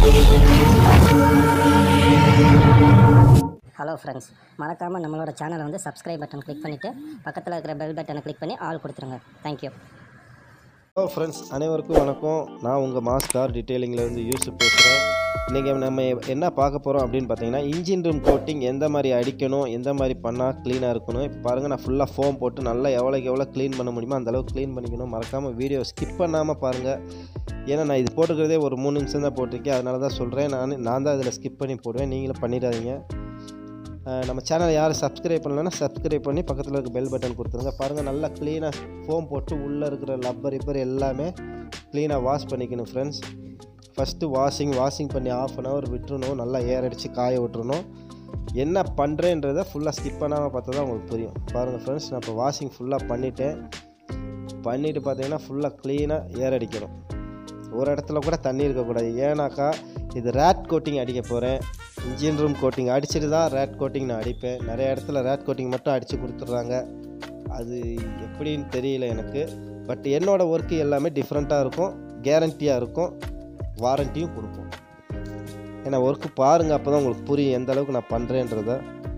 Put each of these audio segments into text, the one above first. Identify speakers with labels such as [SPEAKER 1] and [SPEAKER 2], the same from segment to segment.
[SPEAKER 1] hello friends மறக்காமல் நம்மளோட சேனலை வந்து சப்ஸ்கிரைப் பட்டன் கிளிக் பண்ணிவிட்டு பக்கத்தில் இருக்கிற பெல் பட்டனை கிளிக் பண்ணி ஆல் கொடுத்துருங்க தேங்க்யூ
[SPEAKER 2] ஹலோ ஃப்ரெண்ட்ஸ் அனைவருக்கும் வணக்கம் நான் உங்கள் மாஸ்டார் டீட்டெயிலிங்லேருந்து யூசுப் பேசுகிறேன் இன்றைக்கி நம்ம என்ன பார்க்க போகிறோம் அப்படின்னு பார்த்தீங்கன்னா இன்ஜின் ரூம் கோட்டிங் எந்த மாதிரி அடிக்கணும் எந்த மாதிரி பண்ணால் க்ளீனாக இருக்கணும் இப்போ பாருங்கள் நான் ஃபுல்லாக ஃபோம் போட்டு நல்லா எவ்வளோக்கு எவ்வளோ க்ளீன் பண்ண முடியுமோ அந்த அளவுக்கு க்ளீன் பண்ணிக்கணும் மறக்காமல் வீடியோ ஸ்கிப் பண்ணாமல் பாருங்கள் ஏன்னா நான் இது போட்டுக்கிறதே ஒரு மூணு நிமிஷம் தான் போட்டிருக்கேன் அதனால தான் சொல்கிறேன் நான் நான் தான் இதில் ஸ்கிப் பண்ணி போடுவேன் நீங்களும் பண்ணிடாதீங்க அஹ் நம்ம சேனலை யாரும் சப்ஸ்கிரைப் பண்ணலன்னா சப்ஸ்கிரைப் பண்ணி பக்கத்தில் இருக்க பெல் பட்டன் கொடுத்துருங்க பாருங்கள் நல்லா க்ளீனாக ஃபோம் போட்டு உள்ளே இருக்கிற லப்பர் ரிப்பர் எல்லாமே க்ளீனாக வாஷ் பண்ணிக்கணும் ஃப்ரெண்ட்ஸ் ஃபஸ்ட்டு வாஷிங் வாஷிங் பண்ணி ஆஃப் அன் ஹவர் விட்டுறணும் நல்லா ஏர் அடித்து காய விட்டுறணும் என்ன பண்ணுறேன்றதை ஃபுல்லாக ஸ்கிப் பண்ணாமல் பார்த்தா தான் உங்களுக்கு புரியும் பாருங்கள் ஃப்ரெண்ட்ஸ் நான் இப்போ வாஷிங் ஃபுல்லாக பண்ணிட்டேன் பண்ணிவிட்டு பார்த்தீங்கன்னா ஃபுல்லாக க்ளீனாக ஏர் அடிக்கணும் ஒரு இடத்துல கூட தண்ணி இருக்கக்கூடாது ஏன்னாக்கா இது ரேட் கோட்டிங் அடிக்க போகிறேன் இன்ஜின் ரூம் கோட்டிங் அடிச்சுட்டு தான் ரேட் கோட்டிங் நான் அடிப்பேன் நிறைய இடத்துல ரேட் கோட்டிங் மட்டும் அடித்து கொடுத்துட்றாங்க அது எப்படின்னு தெரியல எனக்கு பட் என்னோடய ஒர்க்கு எல்லாமே டிஃப்ரெண்ட்டாக இருக்கும் கேரண்டியாக இருக்கும் வாரண்டியும் கொடுப்போம் ஏன்னா ஒர்க்கு பாருங்கள் அப்போ தான் உங்களுக்கு புரியும் எந்த அளவுக்கு நான் பண்ணுறேன்றத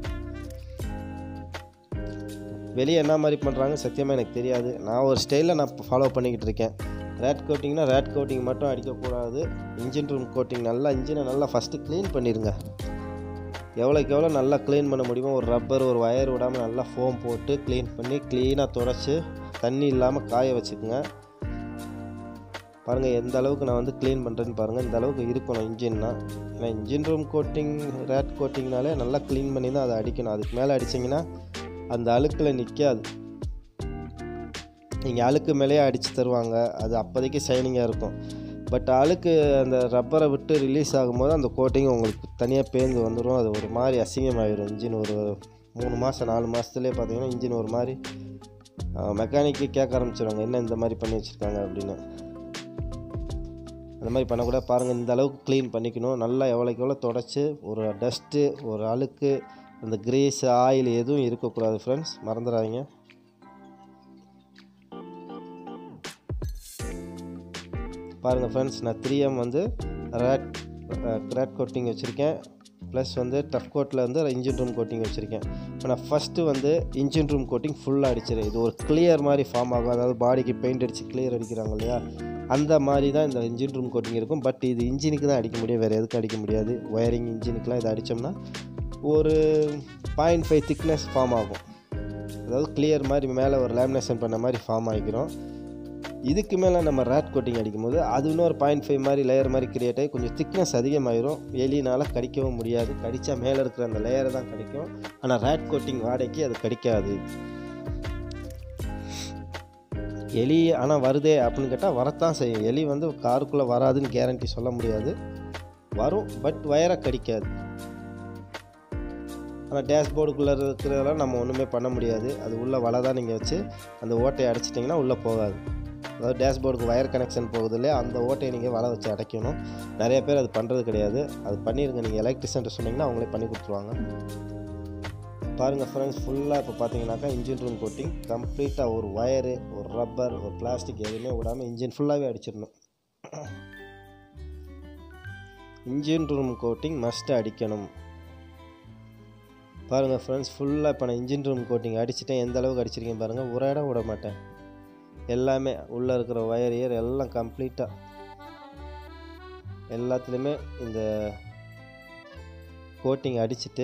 [SPEAKER 2] வெளியே என்ன மாதிரி பண்ணுறாங்க சத்தியமாக எனக்கு தெரியாது நான் ஒரு ஸ்டைலில் நான் ஃபாலோ பண்ணிக்கிட்டு இருக்கேன் ரேட் கோட்டிங்னா ரேட் கோட்டிங் மட்டும் அடிக்கக்கூடாது இன்ஜின் ரூம் கோட்டிங் நல்லா இன்ஜினை நல்லா ஃபஸ்ட்டு க்ளீன் பண்ணிடுங்க எவ்வளோக்கு எவ்வளோ நல்லா க்ளீன் பண்ண முடியுமோ ஒரு ரப்பர் ஒரு ஒயர் விடாமல் நல்லா ஃபோம் போட்டு க்ளீன் பண்ணி க்ளீனாக தொடச்சி தண்ணி இல்லாமல் காய வச்சுக்கோங்க பாருங்கள் எந்த அளவுக்கு நான் வந்து க்ளீன் பண்ணுறேன்னு பாருங்கள் இந்த அளவுக்கு இருக்கணும் இன்ஜின்னா ஏன்னா இன்ஜின் ரூம் கோட்டிங் ரேட் கோட்டிங்னாலே நல்லா க்ளீன் பண்ணி தான் அதை அடிக்கணும் அதுக்கு மேலே அடிச்சிங்கன்னா அந்த அழுக்கில் நிற்காது நீங்கள் அழுக்கு மேலேயே அடித்து தருவாங்க அது அப்போதைக்கு ஷைனிங்காக இருக்கும் பட் அழுக்கு அந்த ரப்பரை விட்டு ரிலீஸ் ஆகும்போது அந்த கோட்டிங் உங்களுக்கு தனியாக பேர்ந்து வந்துடும் அது ஒரு மாதிரி அசிங்கமாகிடும் இன்ஜின் ஒரு மூணு மாதம் நாலு மாதத்துலேயே பார்த்தீங்கன்னா இன்ஜின் ஒரு மாதிரி மெக்கானிக்கு கேட்க ஆரம்பிச்சிடுவாங்க என்ன இந்த மாதிரி பண்ணி வச்சுருக்காங்க அப்படின்னு அந்த மாதிரி பண்ணக்கூடாது பாருங்கள் இந்த அளவுக்கு க்ளீன் பண்ணிக்கணும் நல்லா எவ்வளோக்கு எவ்வளோ தொடச்சி ஒரு டஸ்ட்டு ஒரு அழுக்கு அந்த கிரீஸ் ஆயில் எதுவும் இருக்கக்கூடாது ஃப்ரெண்ட்ஸ் மறந்துடாதீங்க பாருங்கள் ஃப்ரெண்ட்ஸ் நான் த்ரீ எம் வந்து ரேட் ரேட் கோட்டிங் வச்சுருக்கேன் ப்ளஸ் வந்து டஃப் கோட்டில் வந்து இன்ஜின் ரூம் கோட்டிங் வச்சுருக்கேன் இப்போ நான் ஃபஸ்ட்டு வந்து இன்ஜின் ரூம் கோட்டிங் ஃபுல்லாக அடிச்சிடும் இது ஒரு கிளியர் மாதிரி ஃபார்ம் ஆகும் அதாவது பாடிக்கு பெயிண்ட் அடித்து கிளியர் அடிக்கிறாங்க இல்லையா அந்த மாதிரி தான் இந்த இன்ஜின் ரூம் கோட்டிங் இருக்கும் பட் இது இன்ஜினுக்கு தான் அடிக்க முடியும் வேறு எதுக்கும் அடிக்க முடியாது ஒயரிங் இன்ஜினுக்குலாம் இதை அடித்தோம்னா ஒரு பாயிண்ட் ஃபைவ் திக்னஸ் ஃபார்ம் ஆகும் அதாவது கிளியர் மாதிரி மேலே ஒரு லேமினேஷன் பண்ண மாதிரி ஃபார்ம் ஆகிக்கிறோம் இதுக்கு மேலே நம்ம ரேட் கோட்டிங் அடிக்கும்போது அது இன்னொரு பாயிண்ட் ஃபைவ் மாதிரி லேயர் மாதிரி கிரியேட் ஆகி கொஞ்சம் திக்னஸ் அதிகமாயிரும் எலினால் கடிக்கவும் முடியாது கடித்தா மேலே இருக்கிற அந்த லேயரை தான் கடிக்கும் ஆனால் ரேட் கோட்டிங் வாடகைக்கு அது கடிக்காது எலி ஆனால் வருதே அப்படின்னு கேட்டால் வரத்தான் செய்யும் எலி வந்து காருக்குள்ளே வராதுன்னு கேரண்டி சொல்ல முடியாது வரும் பட் வயரை கடிக்காது ஆனால் டேஷ்போர்டுக்குள்ளே இருக்கிறதெல்லாம் நம்ம ஒன்றுமே பண்ண முடியாது அது உள்ளே வலை தான் நீங்கள் வச்சு அந்த ஓட்டையை அடைச்சிட்டிங்கன்னா உள்ளே போகாது அதாவது டேஷ்போர்டுக்கு வயர் கனெக்ஷன் போகுது இல்லையா அந்த ஓட்டையை நீங்கள் வலை வச்சு அடைக்கணும் நிறைய பேர் அது பண்ணுறது கிடையாது அது பண்ணிடுங்க நீங்கள் எலக்ட்ரிஷியன்ட்டு சொன்னீங்கன்னா அவங்களே பண்ணி கொடுத்துருவாங்க பாருங்கள் ஃப்ரெண்ட்ஸ் ஃபுல்லாக இப்போ பார்த்தீங்கன்னாக்கா இன்ஜின் ரூம் கோட்டிங் கம்ப்ளீட்டாக ஒரு ஒயரு ஒரு ரப்பர் ஒரு பிளாஸ்டிக் எதுவுமே விடாமல் இன்ஜின் ஃபுல்லாகவே அடிச்சிடணும் இன்ஜின் ரூம் கோட்டிங் மஸ்ட்டு அடிக்கணும் பாருங்கள் ஃப்ரெண்ட்ஸ் ஃபுல்லாக இப்போ நான் இன்ஜின் ரூம் கோட்டிங் அடிச்சிட்டேன் எந்த அளவுக்கு அடிச்சிருக்கேன் பாருங்கள் ஒரு இடம் விட மாட்டேன் எல்லாமே உள்ளே இருக்கிற ஒயர் இயர் எல்லாம் கம்ப்ளீட்டாக எல்லாத்துலேயுமே இந்த கோட்டிங் அடிச்சுட்டு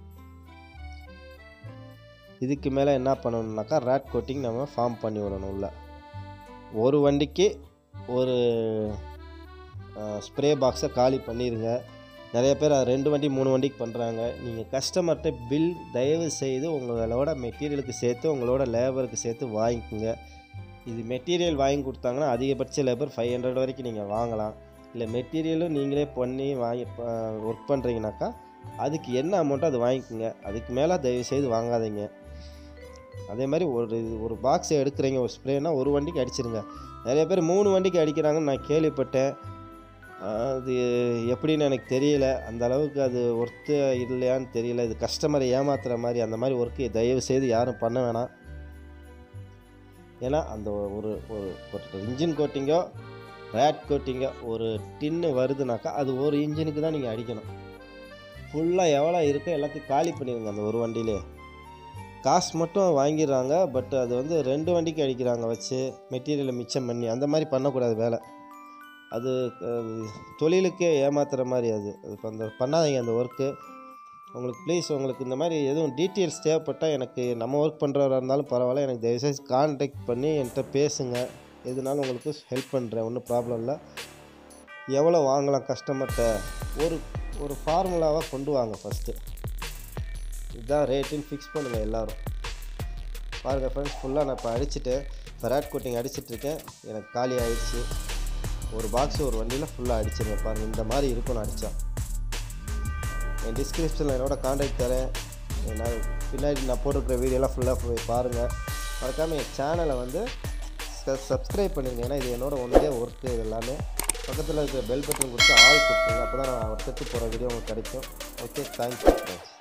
[SPEAKER 2] இதுக்கு மேலே என்ன பண்ணணுன்னாக்கா ரேட் கோட்டிங் நம்ம ஃபார்ம் பண்ணி விடணும் உள்ள ஒரு வண்டிக்கு ஒரு ஸ்ப்ரே பாக்ஸை காலி பண்ணிடுங்க நிறைய பேர் அது ரெண்டு வண்டி மூணு வண்டிக்கு பண்ணுறாங்க நீங்கள் கஸ்டமர்கிட்ட பில் தயவு செய்து உங்களோட மெட்டீரியலுக்கு சேர்த்து உங்களோட லேபருக்கு சேர்த்து வாங்கிக்கோங்க இது மெட்டீரியல் வாங்கி கொடுத்தாங்கன்னா அதிகபட்ச லேபர் ஃபைவ் ஹண்ட்ரட் வரைக்கும் நீங்கள் வாங்கலாம் இல்லை மெட்டீரியலும் நீங்களே பண்ணி வாங்கி ஒர்க் பண்ணுறீங்கனாக்கா அதுக்கு என்ன அமௌண்ட்டோ அது வாங்கிக்கோங்க அதுக்கு மேலே தயவு செய்து வாங்காதீங்க அதே மாதிரி ஒரு ஒரு பாக்ஸை எடுக்கிறீங்க ஒரு ஸ்ப்ரேனா ஒரு வண்டிக்கு அடிச்சிருங்க நிறைய பேர் மூணு வண்டிக்கு அடிக்கிறாங்கன்னு நான் கேள்விப்பட்டேன் அது எப்படின்னு எனக்கு தெரியல அந்த அளவுக்கு அது ஒர்த்து இல்லையான்னு தெரியல இது கஸ்டமரை ஏமாத்துற மாதிரி அந்த மாதிரி ஒர்க்கு தயவு செய்து யாரும் பண்ண வேணாம் ஏன்னா அந்த ஒரு ஒரு ஒரு இன்ஜின் கோட்டிங்கோ ரேட் கோட்டிங்க ஒரு டின்னு வருதுனாக்கா அது ஒரு இன்ஜினுக்கு தான் நீங்கள் அடிக்கணும் ஃபுல்லாக எவ்வளோ இருக்கோ எல்லாத்தையும் காலி பண்ணிடுங்க அந்த ஒரு வண்டியிலே காசு மட்டும் வாங்கிடுறாங்க பட் அது வந்து ரெண்டு வண்டிக்கு அடிக்கிறாங்க வச்சு மெட்டீரியலை மிச்சம் பண்ணி அந்த மாதிரி பண்ணக்கூடாது வேலை அது அஹ், தொழிலுக்கே ஏமாத்துற மாதிரி அது அது இப்ப அந்த பண்ணாதீங்க அந்த ஒர்க்கு உங்களுக்கு ப்ளீஸ் உங்களுக்கு இந்த மாதிரி எதுவும் டீட்டெயில்ஸ் தேவைப்பட்டால் எனக்கு நம்ம ஒர்க் பண்ணுறவராக இருந்தாலும் பரவாயில்ல எனக்கு தயவுசெய்து கான்டாக்ட் பண்ணி என்கிட்ட பேசுங்க எதுனாலும் உங்களுக்கு ஹெல்ப் பண்ணுறேன் ஒன்றும் ப்ராப்ளம் இல்லை எவ்வளோ வாங்கலாம் கஸ்டமர்கிட்ட ஒரு ஒரு ஃபார்முலாவாக கொண்டு வாங்க ஃபஸ்ட்டு இதுதான் ரேட்டுன்னு ஃபிக்ஸ் பண்ணுங்கள் எல்லோரும் பாருங்கள் ஃப்ரெண்ட்ஸ் ஃபுல்லாக நான் இப்போ அடிச்சுட்டு ஃபெராட் கோட்டிங் அடிச்சிட்ருக்கேன் எனக்கு காலி ஆயிடுச்சு ஒரு பாக்ஸ் ஒரு வண்டியில் ஃபுல்லாக அடிச்சிருவேன் பாருங்கள் இந்த மாதிரி இருக்கும் நான் அடித்தா என் டிஸ்கிரிப்ஷனில் என்னோட காண்டாக்ட் தரேன் நான் பின்னாடி நான் போட்டிருக்கிற வீடியோலாம் ஃபுல்லாக போய் பாருங்கள் மறக்காமல் என் சேனலை வந்து சப்ஸ்கிரைப் பண்ணிடுங்க ஏன்னா இது என்னோட ஒன்றே ஒர்க்கு இது எல்லாமே பக்கத்தில் இருக்கிற பெல் பட்டன் கொடுத்து ஆள் கொடுத்துருங்க அப்போ தான் நான் அடுத்தடுத்து போகிற வீடியோ உங்களுக்கு கிடைக்கும் ஓகே தேங்க்யூ ஃப்ரெண்ட்ஸ்